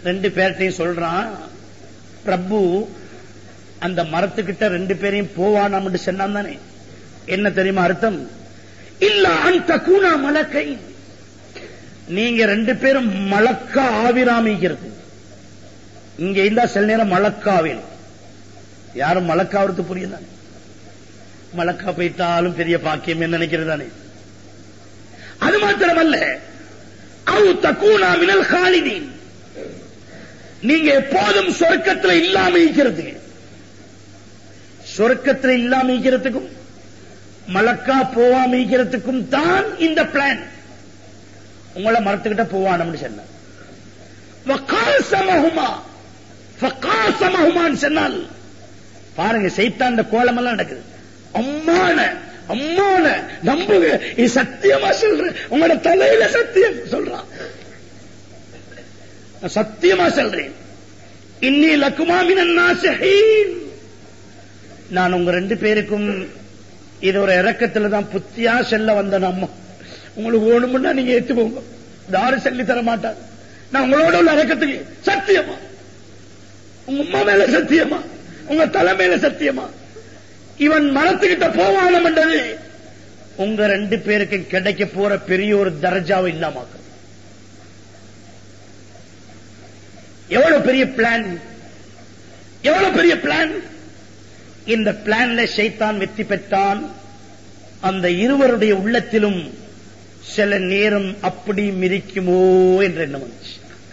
ரெண்டு பேர்ட்டையும் சொல்றான் பிரபு அந்த மரத்துக்கிட்ட ரெண்டு பேரையும் போவானாம் சொன்னான் தானே என்ன தெரியுமா அர்த்தம் இல்ல அந்த கூணா மலக்கை நீங்க ரெண்டு பேரும் மலக்கா ஆவிராமிக்கிறது இங்க இருந்தா சில நேரம் மலக்காவில் யாரும் மலக்காவது புரியுதா மலக்கா போயிட்டாலும் பெரிய பாக்கியம் என்ன நினைக்கிறதானே அது மாத்திரமல்ல அவு தக்கூனா மினல் காலிதீன் நீங்க எப்போதும் சொர்க்கத்துல இல்லாம இருக்கிறது சொர்க்கத்துல இல்லாம இருக்கிறதுக்கும் மலக்கா போவாம இருக்கிறதுக்கும் தான் இந்த பிளான் உங்களை மரத்துக்கிட்ட போவானு சொன்ன வக்காசமஹுமா ஃபக்காசமஹுமான்னு சொன்னால் பாருங்க சைத்தான் இந்த கோலம் எல்லாம் நடக்குது அம்மான அம்மான நம்புங்க இது சத்தியமா சொல்றேன் உங்களோட தலையில சத்தியம் சொல்றான் நான் சத்தியமா சொல்றேன் இன்னி லக்குமா மினன் நாசிஹீன் நான் உங்க ரெண்டு பேருக்கும் இது ஒரு இறக்கத்துல தான் புத்தியா செல்ல வந்த அம்மா உங்களுக்கு வேணும்னா நீங்க ஏத்துக்கோங்க யாரும் சொல்லி தர மாட்டாங்க நான் உங்களோட உள்ள இறக்கத்துக்கு சத்தியமா உங்க அம்மா மேல சத்தியமா உங்க தலை மேல சத்தியமா இவன் மரத்துக்கிட்ட போவானம்ன்றது உங்க ரெண்டு பேருக்கு கிடைக்க போற பெரிய ஒரு தர்ஜாவை இல்லாமாக்க எவ்வளவு பெரிய பிளான் எவ்வளவு பெரிய பிளான் இந்த பிளான்ல ஷைத்தான் வெற்றி பெற்றான் அந்த இருவருடைய உள்ளத்திலும் சில நேரம் அப்படி மிரிக்குமோ என்ற எண்ணம் வந்துச்சு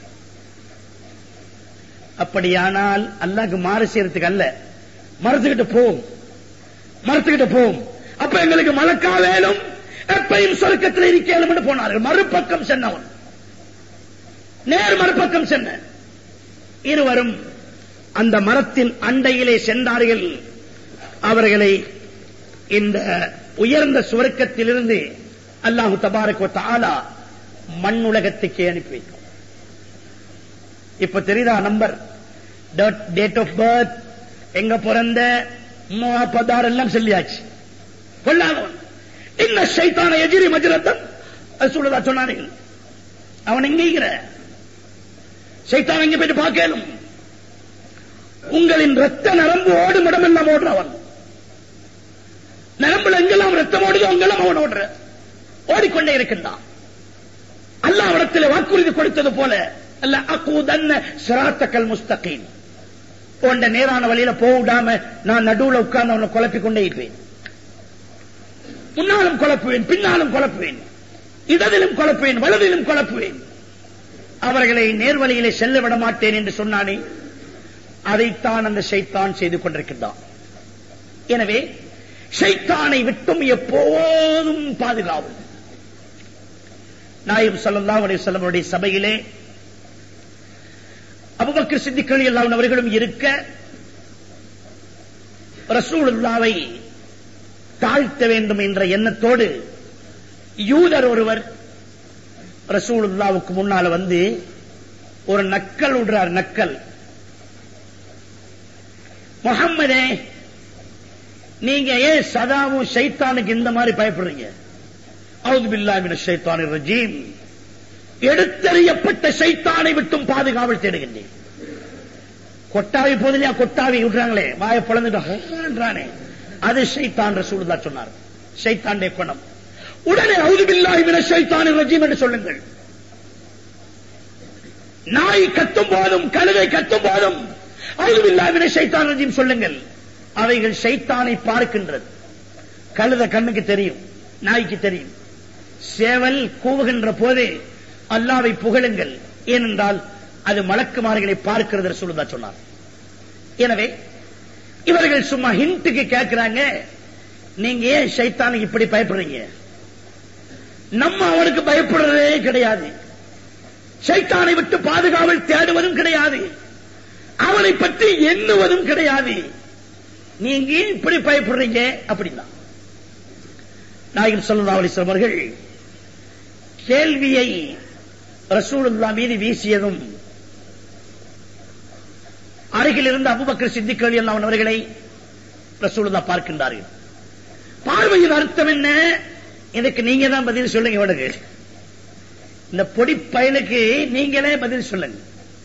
அப்படியானால் அல்லாஹ்க்கு மாறு செய்யறதுக்கு அல்ல மரத்துக்கிட்ட போம் மரத்துக்கிட்ட போம் அப்ப எங்களுக்கு மலக்கா வேலும் எப்பையும் சொர்க்கத்தில் இருக்கேன் போனார்கள் மறுபக்கம் சென்னவன் நேர் மறுபக்கம் சென்ன இருவரும் அந்த மரத்தின் அண்டையிலே சென்றார்கள் அவர்களை இந்த உயர்ந்த சுவர்க்கத்திலிருந்து அல்லாஹு தபாரக் தாலா மண் உலகத்துக்கு அனுப்பி வைக்கும் இப்ப தெரியுதா நம்பர் டேட் ஆஃப் பர்த் எங்க பிறந்த பதார் எல்லாம் சொல்லியாச்சு கொள்ளாதவன் என்ன சைத்தான எதிரி மஜரத்தன் அது சொல்லுதா சொன்னார்கள் அவன் எங்கிற சைத்தான் எங்க போயிட்டு பார்க்கலும் உங்களின் ரத்த நரம்பு ஓடும் இடமெல்லாம் ஓடுறவன் நரம்புல எங்கெல்லாம் ரத்தம் ஓடுதோ அங்கெல்லாம் அவன் ஓடுற ஓடிக்கொண்டே இருக்கின்றான் அல்லாஹ் இடத்துல வாக்குறுதி கொடுத்தது போல அல்ல அக்கூதன்ன சிராத்தக்கல் முஸ்தகீம் போன்ற நேரான வழியில போடாம நான் நடுவுல உட்கார்ந்து அவனை குழப்பிக் கொண்டே இருப்பேன் முன்னாலும் குழப்புவேன் பின்னாலும் குழப்புவேன் இடதிலும் குழப்புவேன் வலதிலும் குழப்புவேன் அவர்களை நேர்வழியிலே செல்ல விட மாட்டேன் என்று சொன்னானே அதைத்தான் அந்த ஷைத்தான் செய்து கொண்டிருக்கின்றான் எனவே ஷைத்தானை விட்டும் எப்போதும் பாதுகாவும் நாயம் ஸல்லல்லாஹு அலைஹி வஸல்லமுடைய சபையிலே அபூபக்கர் சித்திக் ரலியல்லாஹு அன்ஹு அவர்களும் இருக்க ரசூலுல்லாவை தாழ்த்த வேண்டும் என்ற எண்ணத்தோடு யூதர் ஒருவர் ரசூலுல்லாவுக்கு முன்னால வந்து ஒரு நக்கல் விடுறார் நக்கல் முகம்மதே நீங்க ஏன் சதாவும் ஷைத்தானுக்கு இந்த மாதிரி பயப்படுறீங்க அவுது பில்லாமின ஷைத்தானி ரஜீம் எடுத்தறியப்பட்ட ஷைத்தானை விட்டும் பாதுகாவல் தேடுகின்றேன் கொட்டாவி போதிலையா கொட்டாவி விடுறாங்களே வாய பிளந்துட்டானே அது ஷைத்தான் ரசூலுல்லா சொன்னார் ஷைத்தாண்டே குணம் உடனே அவுது பில்லாமின ஷைத்தானி ரஜீம் என்று சொல்லுங்கள் நாய் கத்தும் போதும் கழுதை கத்தும் போதும் அவுதுபில்லாவின ஷைத்தான் ரஜீம் சொல்லுங்கள் அவைகள் ஷைத்தானை பார்க்கின்றது கழுத கண்ணுக்கு தெரியும் நாய்க்கு தெரியும் சேவல் கூவுகின்ற போதே அல்லாவை புகழுங்கள் ஏனென்றால் அது மலக்குமார்களை பார்க்கிறது சொல்லுதா சொன்னார் எனவே இவர்கள் சும்மா ஹிண்ட்டுக்கு கேட்கிறாங்க நீங்க ஏன் ஷைத்தானுக்கு இப்படி பயப்படுறீங்க நம்ம அவனுக்கு பயப்படுறதே கிடையாது சைத்தானை விட்டு பாதுகாவல் தேடுவதும் கிடையாது அவனை பற்றி எண்ணுவதும் கிடையாது நீங்க ஏன் இப்படி பயப்படுறீங்க அப்படின்னா நாயகம் சல்லா அலிஸ்லாம் அவர்கள் கேள்வியை ரசூலுல்லா மீது வீசியதும் அருகில் இருந்த அபுபக்கர் சித்திக்கள் எல்லாம் அவர்களை ரசூலுல்லா பார்க்கின்றார்கள் பார்வையின் அர்த்தம் என்ன இதுக்கு நீங்க தான் பதில் சொல்லுங்க இவனுக்கு இந்த பொடி பயலுக்கு நீங்களே பதில் சொல்லுங்க